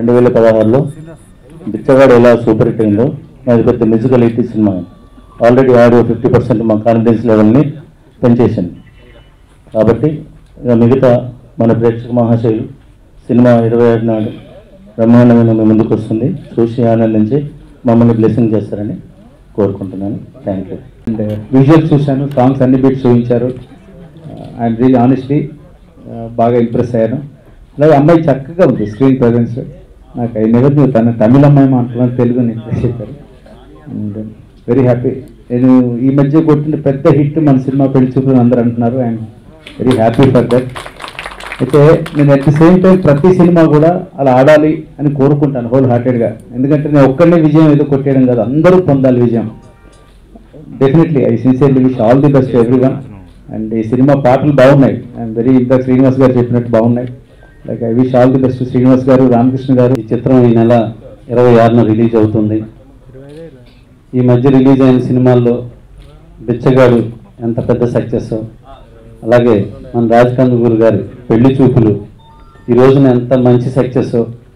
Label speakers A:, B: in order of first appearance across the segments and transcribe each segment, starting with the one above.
A: రెండు వేల పదహారులో బిచ్చగాడు ఎలా సూపర్ హిట్ అయిందో అది పెద్ద musical hit cinema already audio fifty percent మా కాన్ఫిడెన్స్ లెవెల్ని పెంచేసింది కాబట్టి ఇక మిగతా మన ప్రేక్షక మహాశయులు సినిమా ఇరవై ఏడు నాడు బ్రహ్మాండమైన మీ ముందుకు వస్తుంది చూసి ఆనందించి మమ్మల్ని బ్లెస్సింగ్ చేస్తారని కోరుకుంటున్నాను థ్యాంక్ యూ
B: అండ్ విజువల్స్ చూశాను సాంగ్స్ అన్ని బిట్స్ చూపించారు అండ్ రియల్ ఆనెస్ట్లీ బాగా ఇంప్రెస్ అయ్యాను అలాగే అమ్మాయి చక్కగా ఉంది స్క్రీన్ ప్రజెన్స్ నాకు ఐ నెవర్ న్యూ తన తమిళ అమ్మాయి మాట్లాడుతున్నాను తెలుగుని ఇంప్రెస్ చెప్పారు అండ్ వెరీ హ్యాపీ నేను ఈ మధ్య కొట్టిన పెద్ద హిట్ మన సినిమా పెళ్లి చూపులు అందరూ అంటున్నారు and very happy for that అయితే నేను అట్ ది సేమ్ టైం ప్రతి సినిమా కూడా అలా ఆడాలి అని కోరుకుంటాను హోల్ హార్టెడ్గా ఎందుకంటే నేను ఒక్కడనే విజయం ఏదో కొట్టేయడం కాదు అందరూ పొందాలి విజయం definitely I sincerely wish all the best everyone and ఈ సినిమా పాటలు బాగున్నాయి అండ్ వెరీ ఇంత శ్రీనివాస్ గారు చెప్పినట్టు బాగున్నాయి like I wish all the best Srinivas garu Ramakrishna గారు
A: ఈ చిత్రం ఈ నెల ఇరవై ఆరున రిలీజ్ అవుతుంది ఈ మధ్య రిలీజ్ అయిన సినిమాల్లో బిచ్చగాడు ఎంత పెద్ద సక్సెస్ అలాగే మన రాజ్ కందుకూరు గారి పెళ్లి చూపులు ఈ రోజున ఎంత మంచి సక్సెస్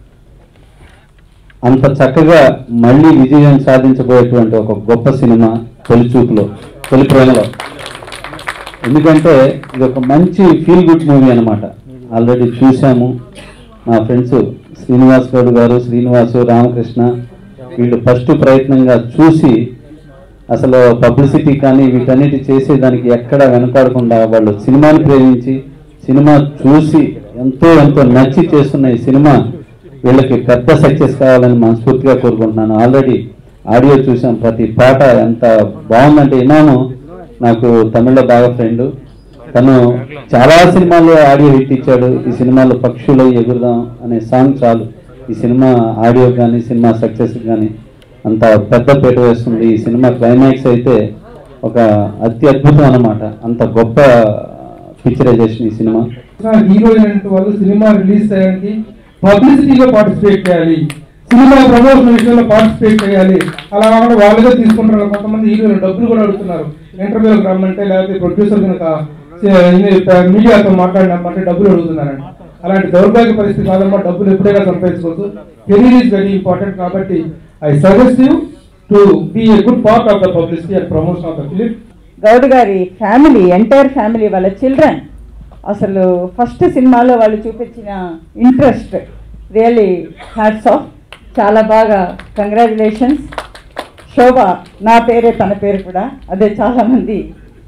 A: అంత చక్కగా మళ్ళీ విజయం సాధించబోయేటువంటి ఒక గొప్ప సినిమా తొలి చూపులో తొలి ప్రేమలో ఎందుకంటే ఇది ఒక మంచి ఫీల్ గుడ్ మూవీ అనమాట ఆల్రెడీ చూసాము మా ఫ్రెండ్స్ శ్రీనివాస్ గౌడ్ గారు శ్రీనివాసు రామకృష్ణ వీళ్ళు ఫస్ట్ ప్రయత్నంగా చూసి అసలు పబ్లిసిటీ కానీ వీటన్నిటి చేసి దానికి ఎక్కడ వెనకాడకుండా వాళ్ళు సినిమాని ప్రేమించి సినిమా చూసి ఎంతో ఎంతో నచ్చి చేస్తున్న ఈ సినిమా వీళ్ళకి పెద్ద సక్సెస్ కావాలని మనస్ఫూర్తిగా కోరుకుంటున్నాను ఆల్రెడీ ఆడియో చూసాం ప్రతి పాట ఎంత బాగుందంటే ఇనాను నాకు తమిళ్లో బాగా ఫ్రెండ్ తను చాలా సినిమాల్లో ఆడియో హిట్ ఇచ్చాడు ఈ సినిమాలో పక్షులు ఎగురుదాం అనే సాంగ్ చాలు ఈ సినిమా ఆడియో కానీ సినిమా సక్సెస్ కానీ అంత పెద్ద పీట వేస్తుంది ఈ సినిమా క్లైమాక్స్ అయితే ఒక అతి అద్భుతం అన్నమాట అంత గొప్ప పిక్చరైజేషన్ ఈ సినిమా
C: హీరోయిన్ అంటే వాళ్ళు సినిమా రిలీజ్ చేయడానికి పబ్లిసిటీలో పార్టిసిపేట్ చేయాలి సినిమా ప్రమోషన్ విషయంలో పార్టిసిపేట్ చేయాలి అలా కాకుండా వాళ్ళుగా తీసుకుంటారు కొంతమంది హీరోలు డబ్బులు కూడా అడుగుతున్నారు ఇంటర్వ్యూలకు రమ్మంటే లేకపోతే ప్రొడ్యూసర్ కనుక మీడియాతో మాట్లాడినామంటే డబ్బులు అడుగుతున్నారండి అలాంటి దౌర్భాగ్య పరిస్థితి కాదమ్మా డబ్బులు ఎప్పుడైనా సంపాదించుకోవచ్చు కెరీర్ ఈజ్ వెరీ ఇంపార్టెంట్ కాబట్టి I suggest you to be a good part of the publicity and promotion of the film
D: Goud గారి ఫ్యామిలీ ఎంటైర్ ఫ్యామిలీ వాళ్ళ చిల్డ్రన్ అసలు ఫస్ట్ సినిమాలో వాళ్ళు చూపించిన ఇంట్రెస్ట్ రియలీ హ్యాట్స్ ఆఫ్ చాలా బాగా కంగ్రాచులేషన్స్ శోభ నా పేరే తన పేరు కూడా అదే చాలామంది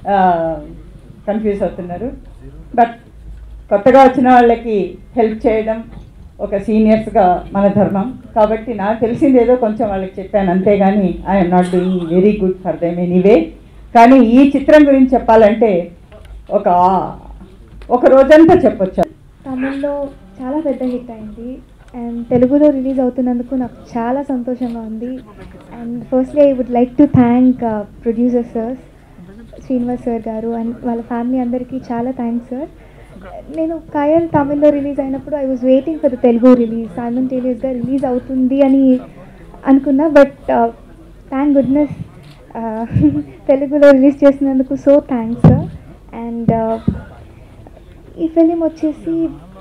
D: కన్ఫ్యూజ్ అవుతున్నారు బట్ కొత్తగా వచ్చిన వాళ్ళకి హెల్ప్ చేయడం ఒక సీనియర్స్గా మన ధర్మం కాబట్టి నాకు తెలిసింది ఏదో కొంచెం వాళ్ళకి చెప్పాను అంతేగాని I'm not doing very good for them anyway కానీ ఈ చిత్రం గురించి చెప్పాలంటే ఒక ఒక రోజంతా చెప్పొచ్చు
E: తమిళ్లో చాలా పెద్ద హిట్ అయింది అండ్ తెలుగులో రిలీజ్ అవుతున్నందుకు నాకు చాలా సంతోషంగా ఉంది and firstly I would like to thank producer sirs Srinivas sir గారు అండ్ వాళ్ళ ఫ్యామిలీ అందరికీ చాలా థ్యాంక్స్ సార్ నేను కాయల్ తమిళ్లో రిలీజ్ అయినప్పుడు I was waiting for the Telugu release సైమల్టేనియస్గా రిలీజ్ అవుతుంది అని అనుకున్నా బట్ థ్యాంక్ గుడ్నెస్ తెలుగులో రిలీజ్ చేసినందుకు సో థ్యాంక్స్ సార్ అండ్ ఈ ఫిలిం వచ్చేసి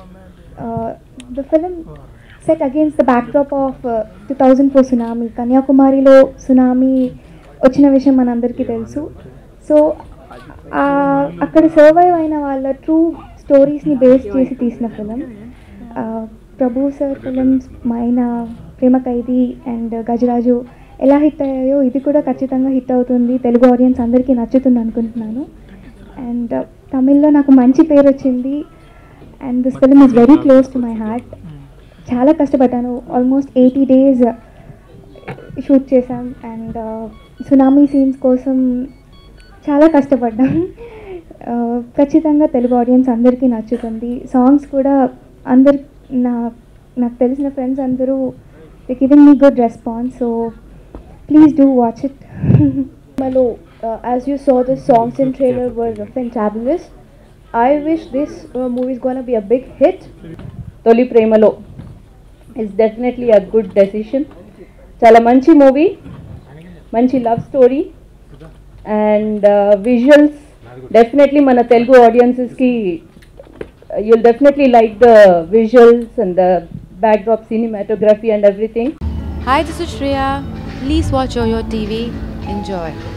E: the film set against the backdrop of two thousand four tsunami కన్యాకుమారిలో సునామీ వచ్చిన విషయం మనందరికీ తెలుసు సో అక్కడ సర్వైవ్ అయిన వాళ్ళ ట్రూ స్టోరీస్ని బేస్ చేసి తీసిన ఫిలిం ప్రభు సార్ ఫిలిమ్స్ మైన ప్రేమ ఖైదీ అండ్ గజరాజు ఎలా హిట్ అయ్యాయో ఇది కూడా ఖచ్చితంగా హిట్ అవుతుంది తెలుగు ఆడియన్స్ అందరికీ నచ్చుతుంది అనుకుంటున్నాను అండ్ తమిళ్లో నాకు మంచి పేరు వచ్చింది and this film is very close to my heart చాలా కష్టపడ్డాను ఆల్మోస్ట్ ఎయిటీ డేస్ షూట్ చేశాం అండ్ సునామీ సీన్స్ కోసం చాలా కష్టపడ్డాం ఖచ్చితంగా తెలుగు ఆడియన్స్ అందరికీ నచ్చుతుంది సాంగ్స్ కూడా అందరి నా నాకు తెలిసిన ఫ్రెండ్స్ అందరూ giving me good response so please do watch it
F: Malo, uh, as you saw, the songs and trailer were fantabulous. I wish this uh, movie is gonna be a big hit.
D: తొలి ప్రేమలో it's definitely a good decision చాలా మంచి movie మంచి love story and visuals definitely మన తెలుగు ఆడియన్సెస్కి you'll definitely like the visuals and the
G: backdrop cinematography and everything.
H: Hi, this is Shreya. Please watch Yoyo TV. Enjoy.